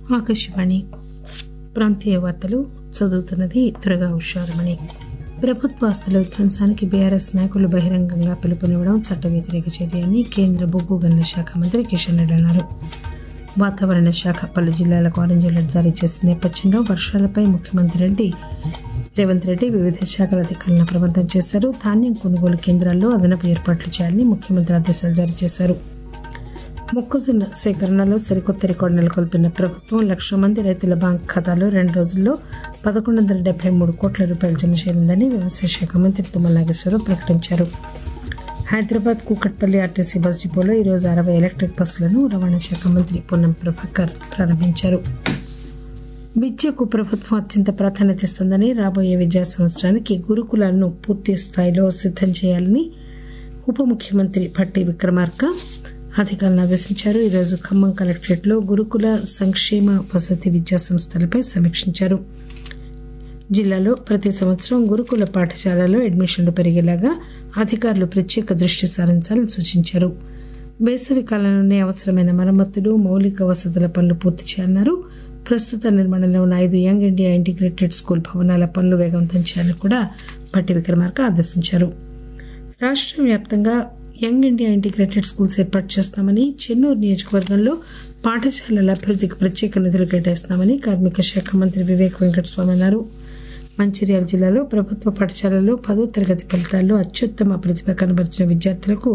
ఆకాశవాణి ప్రాంతీయ వార్తలు చదువుతున్నది త్వరగా హుషారమణి ప్రభుత్వ ఆస్తుల విధ్వంసానికి బీఆర్ఎస్ నాయకులు బహిరంగంగా పిలుపునివ్వడం చట్ట వ్యతిరేక చర్య అని కేంద్ర బొగ్గు గనుల శాఖ మంత్రి కిషన్ రెడ్డి అన్నారు వాతావరణ శాఖ పలు జిల్లాలకు ఆరెంజ్ అలర్ట్ జారీ చేసిన నేపథ్యంలో వర్షాలపై ముఖ్యమంత్రి రెడ్డి రేవంత్ రెడ్డి వివిధ శాఖల అధికారులను అప్రమత్తం చేశారు ధాన్యం కొనుగోలు కేంద్రాల్లో అదనపు ఏర్పాట్లు చేయాలని ముఖ్యమంత్రి ఆదేశాలు జారీ చేశారు మొక్కజొన్న సేకరణలో సరికొత్త రికార్డు నెలకొల్పిన ప్రభుత్వం లక్ష మంది రైతుల బ్యాంక్ ఖాతాలో రెండు రోజుల్లో పదకొండు వందల డెబ్బై మూడు కోట్ల రూపాయలు జమ చేయనుందని వ్యవసాయ శాఖ మంత్రి తుమ్మల నాగేశ్వరరావు ప్రకటించారు హైదరాబాద్ కూకట్పల్లి ఆర్టీసీ బస్ డిపోలో ఈరోజు అరవై ఎలక్ట్రిక్ బస్సులను రవాణా శాఖ మంత్రి పొన్నం ప్రభాకర్ ప్రారంభించారు విద్యకు ప్రభుత్వం అత్యంత ప్రాధాన్యత ఇస్తుందని రాబోయే విద్యా సంవత్సరానికి గురుకులాలను పూర్తి స్థాయిలో సిద్దం చేయాలని ఉప ముఖ్యమంత్రి భట్టి విక్రమార్క అధికారులను ఆదేశించారు ఈరోజు ఖమ్మం కలెక్టరేట్లో గురుకుల సంక్షేమ వసతి విద్యా సంస్థలపై సమీక్షించారు జిల్లాలో ప్రతి సంవత్సరం గురుకుల పాఠశాలలో అడ్మిషన్లు పెరిగేలాగా అధికారులు ప్రత్యేక దృష్టి సారించాలని సూచించారు వేసవి కాలంలోనే అవసరమైన మరమ్మతులు మౌలిక వసతుల పనులు పూర్తి చేయాలన్నారు ప్రస్తుత నిర్మాణంలో ఉన్న ఐదు యంగ్ ఇండియా ఇంటిగ్రేటెడ్ స్కూల్ భవనాల పనులు వేగవంతం చేయాలని కూడా భట్టి విక్రమార్క ఆదేశించారు రాష్ట్ర వ్యాప్తంగా యంగ్ ఇండియా ఇంటిగ్రేటెడ్ స్కూల్స్ ఏర్పాటు చేస్తామని చెన్నూరు నియోజకవర్గంలో పాఠశాలల అభివృద్ధికి ప్రత్యేక నిధులు కేటాయిస్తామని కార్మిక శాఖ మంత్రి వివేక్ వెంకటస్వామి అన్నారు మంచిర్యాల జిల్లాలో ప్రభుత్వ పాఠశాలలో పదో తరగతి ఫలితాల్లో అత్యుత్తమ ప్రతిభ కనబరిచిన విద్యార్థులకు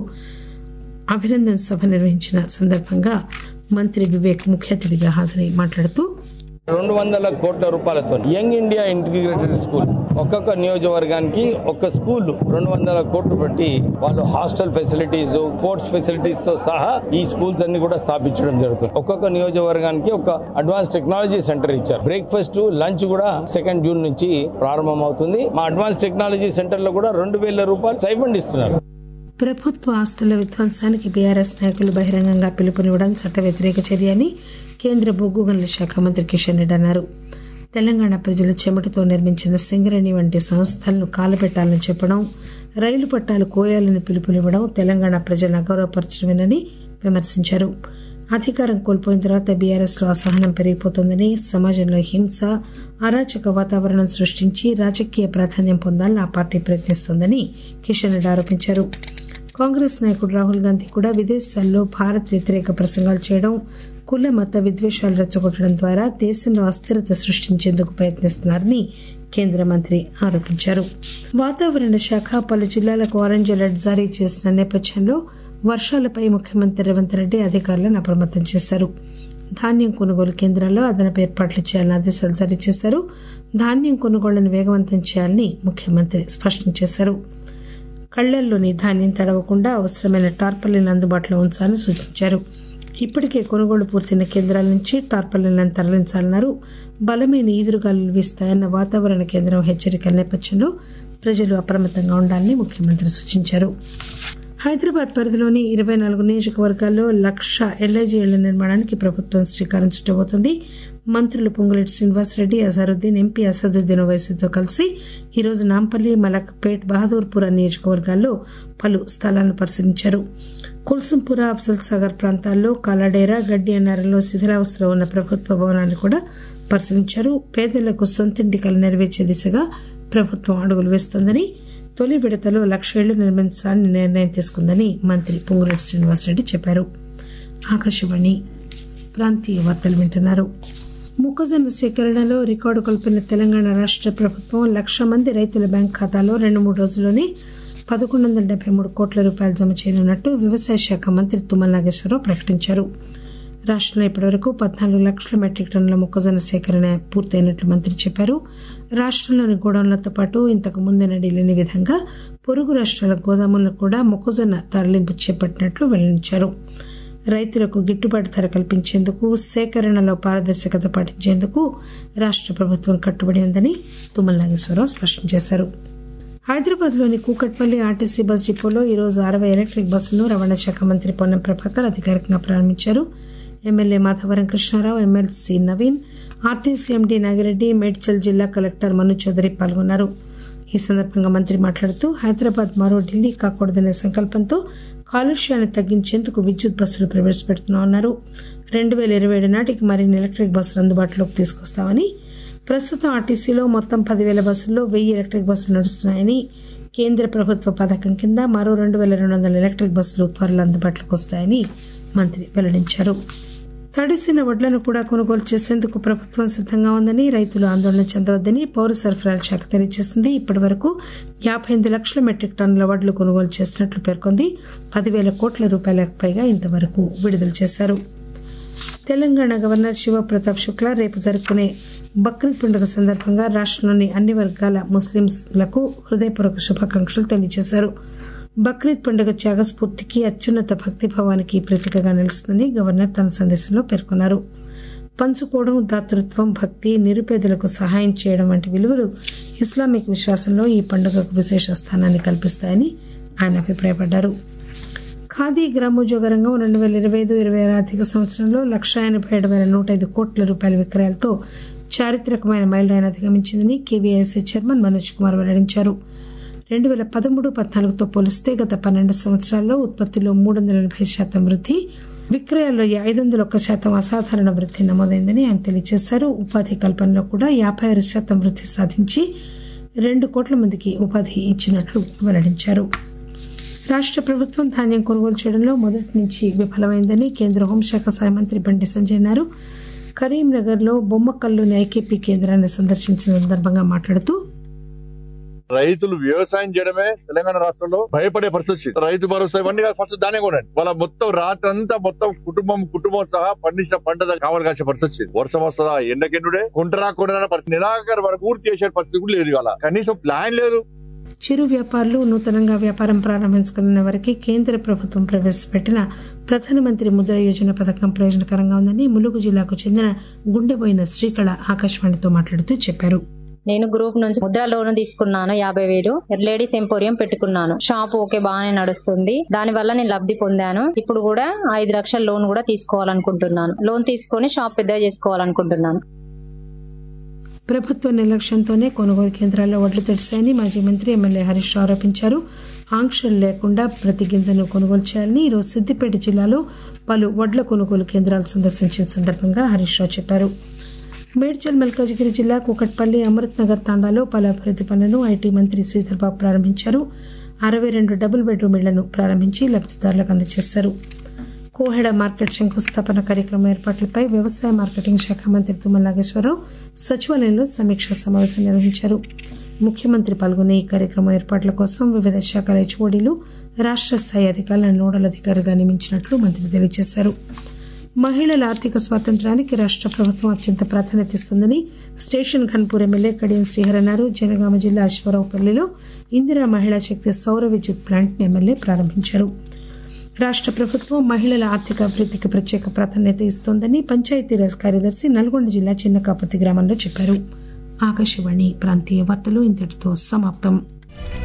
అభినందన సభ నిర్వహించిన సందర్భంగా మంత్రి వివేక్ ముఖ్య అతిథిగా హాజరై మాట్లాడుతూ రెండు వందల కోట్ల రూపాయలతో యంగ్ ఇండియా ఇంటిగ్రేటెడ్ స్కూల్ ఒక్కొక్క నియోజకవర్గానికి ఒక్క స్కూల్ రెండు వందల కోట్లు పెట్టి వాళ్ళు హాస్టల్ ఫెసిలిటీస్ స్పోర్ట్స్ ఫెసిలిటీస్ తో సహా ఈ స్కూల్స్ అన్ని కూడా స్థాపించడం జరుగుతుంది ఒక్కొక్క నియోజకవర్గానికి ఒక అడ్వాన్స్ టెక్నాలజీ సెంటర్ ఇచ్చారు బ్రేక్ఫాస్ట్ లంచ్ కూడా సెకండ్ జూన్ నుంచి ప్రారంభం అవుతుంది మా అడ్వాన్స్ టెక్నాలజీ సెంటర్ లో కూడా రెండు వేల రూపాయలు స్టైఫండ్ ఇస్తున్నారు ప్రభుత్వ ఆస్తుల విధ్వంసానికి బీఆర్ఎస్ నాయకులు బహిరంగంగా పిలుపునివ్వడం చట్ట వ్యతిరేక చర్య అని కేంద్ర బొగ్గు గనుల శాఖ మంత్రి కిషన్ రెడ్డి అన్నారు తెలంగాణ ప్రజల చెమటతో నిర్మించిన సింగరేణి వంటి సంస్థలను కాలబెట్టాలని చెప్పడం రైలు పట్టాలు కోయాలని పిలుపునివ్వడం తెలంగాణ ప్రజలను అగౌరవపరచడమేనని విమర్శించారు అధికారం కోల్పోయిన తర్వాత బీఆర్ఎస్ లో అసహనం పెరిగిపోతోందని సమాజంలో హింస అరాచక వాతావరణం సృష్టించి రాజకీయ ప్రాధాన్యం పొందాలని ఆ పార్టీ ప్రయత్నిస్తోందని కిషన్ రెడ్డి ఆరోపించారు కాంగ్రెస్ నాయకుడు రాహుల్ గాంధీ కూడా విదేశాల్లో భారత్ వ్యతిరేక ప్రసంగాలు చేయడం కుల మత విద్వేషాలు రెచ్చగొట్టడం ద్వారా దేశంలో అస్థిరత సృష్టించేందుకు ప్రయత్నిస్తున్నారని కేంద్ర మంత్రి ఆరోపించారు వాతావరణ శాఖ పలు జిల్లాలకు ఆరెంజ్ అలర్ట్ జారీ చేసిన నేపథ్యంలో వర్షాలపై ముఖ్యమంత్రి రేవంత్ రెడ్డి అధికారులను అప్రమత్తం చేశారు ధాన్యం కొనుగోలు కేంద్రాల్లో అదనపు ఏర్పాట్లు చేయాలని ఆదేశాలు జారీ చేశారు ధాన్యం కొనుగోళ్లను వేగవంతం చేయాలని ముఖ్యమంత్రి స్పష్టం చేశారు కళ్లల్లోని ధాన్యం తడవకుండా అవసరమైన టార్పలిన్ అందుబాటులో ఉంచాలని సూచించారు ఇప్పటికే కొనుగోలు పూర్తయిన కేంద్రాల నుంచి టార్పలిన్లను తరలించాలన్నారు బలమైన ఈదురుగాలులు వీస్తాయన్న వాతావరణ కేంద్రం హెచ్చరికల నేపథ్యంలో ప్రజలు అప్రమత్తంగా ఉండాలని ముఖ్యమంత్రి సూచించారు హైదరాబాద్ పరిధిలోని ఇరవై నాలుగు నియోజకవర్గాల్లో లక్ష ఎల్ఐజీ ఇళ్ల నిర్మాణానికి ప్రభుత్వం శ్రీకారం చుట్టబోతోంది మంత్రులు పొంగులేటి శ్రీనివాసరెడ్డి అజారుద్దీన్ ఎంపీ అసదుద్దీన్ ఓవైసీతో కలిసి ఈరోజు నాంపల్లి మలక్పేట్ బహదూర్పుర నియోజకవర్గాల్లో పలు స్థలాలను పరిశీలించారు కుల్సుంపుర అఫ్జల్ సాగర్ ప్రాంతాల్లో కాలాడేరా గడ్డి అన్నారంలో శిథిలావస్థలో ఉన్న ప్రభుత్వ భవనాన్ని కూడా పరిశీలించారు పేదలకు సొంతింటి కల నెరవేర్చే దిశగా ప్రభుత్వం అడుగులు వేస్తోందని తొలి విడతలో లక్ష ఇళ్లు నిర్మించాలని నిర్ణయం తీసుకుందని మంత్రి పొంగులేటి శ్రీనివాసరెడ్డి చెప్పారు ఆకాశవాణి ప్రాంతీయ వార్తలు వింటున్నారు మొక్కజొన్న సేకరణలో రికార్డు కల్పిన తెలంగాణ రాష్ట ప్రభుత్వం లక్ష మంది రైతుల బ్యాంక్ ఖాతాలో రెండు మూడు రోజుల్లోనే పదకొండు వందల డెబ్బై మూడు కోట్ల రూపాయలు జమ చేయనున్నట్టు వ్యవసాయ శాఖ మంత్రి తుమ్మల నాగేశ్వరరావు ప్రకటించారు రాష్టంలో ఇప్పటివరకు పద్నాలుగు లక్షల మెట్రిక్ టన్నుల మొక్కజొన్న సేకరణ పూర్తయినట్లు మంత్రి చెప్పారు రాష్టంలోని గోడౌన్లతో పాటు ఇంతకు ముందెన్నడీ లేని విధంగా పొరుగు రాష్ట్రాల గోదాములను కూడా మొక్కజొన్న తరలింపు చేపట్టినట్లు వెల్లడించారు రైతులకు గిట్టుబాటు ధర కల్పించేందుకు సేకరణలో పారదర్శకత పాటించేందుకు రాష్ట ప్రభుత్వం కట్టుబడి ఉందని తుమ్మల నాగేశ్వరరావు స్పష్టం చేశారు హైదరాబాద్ లోని కూకట్పల్లి ఆర్టీసీ బస్ డిపోలో ఈరోజు అరవై ఎలక్ట్రిక్ బస్సులను రవాణా శాఖ మంత్రి పొన్నం ప్రభాకర్ అధికారికంగా ప్రారంభించారు MLA Madhavaram Krishna Rao MLC Naveen RTC MD Nagi Reddy Medchal జిల్లా కలెక్టర్ మను చౌదరి పాల్గొన్నారు ఈ సందర్భంగా మంత్రి మాట్లాడుతూ హైదరాబాద్ మరో ఢిల్లీ కాకూడదనే సంకల్పంతో కాలుష్యాన్ని తగ్గించేందుకు విద్యుత్ బస్సులు ప్రవేశపెడుతున్నామన్నారు రెండు వేల ఇరవై ఏడు నాటికి మరిన్ని ఎలక్ట్రిక్ బస్సులు అందుబాటులోకి తీసుకొస్తామని ప్రస్తుతం ఆర్టీసీలో మొత్తం పదివేల బస్సుల్లో వెయ్యి ఎలక్ట్రిక్ బస్సులు నడుస్తున్నాయని కేంద్ర ప్రభుత్వ పథకం కింద మరో రెండు వేల రెండు వందల ఎలక్ట్రిక్ బస్సులు త్వరలో అందుబాటులోకి వస్తాయని మంత్రి వెల్లడించారు తడిసిన వడ్లను కూడా కొనుగోలు చేసేందుకు ప్రభుత్వం సిద్దంగా ఉందని రైతులు ఆందోళన చెందవద్దని పౌర సరఫరాల శాఖ తెలియజేసింది ఇప్పటి వరకు యాబై ఎనిమిది లక్షల మెట్రిక్ టన్నుల వడ్లు కొనుగోలు చేసినట్లు పేర్కొంది పదివేల కోట్ల రూపాయలకు పైగా ఇంతవరకు విడుదల చేశారు తెలంగాణ గవర్నర్ శివప్రతాప్ శుక్లా రేపు జరుపుకునే బక్రీద్ పండుగ సందర్భంగా రాష్టంలోని అన్ని వర్గాల ముస్లింలకు హృదయపూర్వక శుభాకాంక్షలు తెలియజేశారు బక్రీద్ పండుగ త్యాగస్ఫూర్తికి అత్యున్నత భక్తిభావానికి ప్రతీకగా నిలుస్తుందని గవర్నర్ తన సందేశంలో పేర్కొన్నారు పంచుకోవడం దాతృత్వం భక్తి నిరుపేదలకు సహాయం చేయడం వంటి విలువలు ఇస్లామిక్ విశ్వాసంలో ఈ పండుగకు విశేష స్థానాన్ని కల్పిస్తాయని ఆయన అభిప్రాయపడ్డారు ఖాదీ గ్రామోద్యోగ రంగం రెండు వేల ఇరవై ఐదు ఇరవై ఆరు ఆర్థిక సంవత్సరంలో లక్ష ఎనభై ఏడు వేల నూట ఐదు కోట్ల రూపాయల విక్రయాలతో చారిత్రకమైన మైలురాయిని అధిగమించిందని కేవీఐసీ చైర్మన్ మనోజ్ కుమార్ వెల్లడించారు రెండు వేల పదమూడు పద్నాలుగుతో పోలిస్తే గత పన్నెండు సంవత్సరాల్లో ఉత్పత్తిలో మూడు వందల ఎనభై శాతం వృద్ధి విక్రయాల్లో ఐదు వందల ఒక్క శాతం అసాధారణ వృద్ధి నమోదైందని ఆయన తెలియజేశారు ఉపాధి కల్పనలో కూడా యాభై ఆరు శాతం వృద్ధి సాధించి రెండు కోట్ల మందికి ఉపాధి ఇచ్చినట్లు వెల్లడించారు రాష్ట ప్రభుత్వం ధాన్యం కొనుగోలు చేయడంలో మొదటి నుంచి విఫలమైందని కేంద్ర హోంశాఖ సహాయ మంత్రి బండి సంజయ్ అన్నారు కరీంనగర్ లో బొమ్మకల్లోని ఐకేపీ కేంద్రాన్ని సందర్శించిన సందర్భంగా మాట్లాడుతూ రైతులు వ్యవసాయం చేయడమే తెలంగాణ రాష్ట్రంలో భయపడే పరిస్థితి వచ్చింది. రైతు భరోసా ఇవన్నీ కాదు, ఫస్ట్ దానే కొనండి వాళ్ళ మొత్తం రాత్రి అంతా మొత్తం కుటుంబం కుటుంబం సహా పండించిన పంట దగ్గర కావాలి కాసే పరిస్థితి వచ్చింది. వర్షం వస్తుందా ఎండకెండుడే కొంటరా కొనరా పరిస్థితి నిరాకరణ వరకు పూర్తి చేసే పరిస్థితి కూడా లేదు ఇవాళ కనీసం ప్లాన్ లేదు చిరు వ్యాపారులు నూతనంగా వ్యాపారం ప్రారంభించుకున్న వారికి కేంద్ర ప్రభుత్వం ప్రవేశపెట్టిన ప్రధానమంత్రి ముద్ర యోజన పథకం ప్రయోజనకరంగా ఉందని ములుగు జిల్లాకు చెందిన గుండెబోయిన శ్రీకళ ఆకాశవాణితో మాట్లాడుతూ చెప్పారు నేను గ్రూప్ నుంచి ముద్ర లోన్ తీసుకున్నాను యాభై వేలు లేడీస్ ఎంపోరియం పెట్టుకున్నాను షాప్ ఓకే బాగానే నడుస్తుంది దాని వల్ల నేను లబ్ధి పొందాను ఇప్పుడు కూడా ఐదు లక్షల లోన్ కూడా తీసుకోవాలనుకుంటున్నాను లోన్ తీసుకొని షాప్ పెద్దగా చేసుకోవాలనుకుంటున్నాను ప్రభుత్వ నిర్లక్ష్యంతోనే కొనుగోలు కేంద్రాల్లో వడ్లు తడిశాయని మాజీ మంత్రి ఎమ్మెల్యే హరీష్ రావు ఆరోపించారు ఆంక్షలు లేకుండా ప్రతి గింజను కొనుగోలు చేయాలని ఈరోజు సిద్దిపేట జిల్లాలో పలు వడ్ల కొనుగోలు కేంద్రాలు సందర్శించిన సందర్భంగా హరీష్ రావు చెప్పారు మేడ్చల్ మల్కాజిగిరి జిల్లా కూకట్పల్లి అమృత్ నగర్ తాండాలో పలు అభివృద్ది పనులను ఐటీ మంత్రి శ్రీధర్బాబు ప్రారంభించారు అరవై రెండు డబుల్ బెడ్రూమ్ ఇళ్లను ప్రారంభించి లబ్దిదారులకు అందజేశారు కోహెడ మార్కెట్ శంకుస్థాపన కార్యక్రమం ఏర్పాట్లపై వ్యవసాయ మార్కెటింగ్ శాఖ మంత్రి తుమ్మల నాగేశ్వరరావు సచివాలయంలో సమీక్షా సమావేశం నిర్వహించారు ముఖ్యమంత్రి పాల్గొనే ఈ కార్యక్రమం ఏర్పాట్ల కోసం వివిధ శాఖల హెచ్ఓడీలు రాష్ట్ర స్థాయి అధికారులను నోడల్ అధికారిగా నియమించినట్లు మంత్రి తెలియజేశారు మహిళల ఆర్థిక స్వాతంత్రానికి రాష్ట్ర ప్రభుత్వం అత్యంత ప్రాధాన్యత ఇస్తుందని స్టేషన్ ఘన్పూర్ ఎమ్మెల్యే కడియం శ్రీహర్ అన్నారు జనగామ జిల్లా అశ్వరావుపల్లిలో ఇందిరా మహిళా శక్తి సౌర విద్యుత్ ప్లాంట్ ఎమ్మెల్యే ప్రారంభించారు రాష్ట్ర ప్రభుత్వం మహిళల ఆర్థిక అభివృద్ధికి ప్రత్యేక ప్రాధాన్యత ఇస్తోందని పంచాయతీరాజ్ కార్యదర్శి నల్గొండ జిల్లా చిన్నకాపతి గ్రామంలో చెప్పారు ఆకాశవాణి ప్రాంతీయ వార్తలు ఇంతటితో సమాప్తం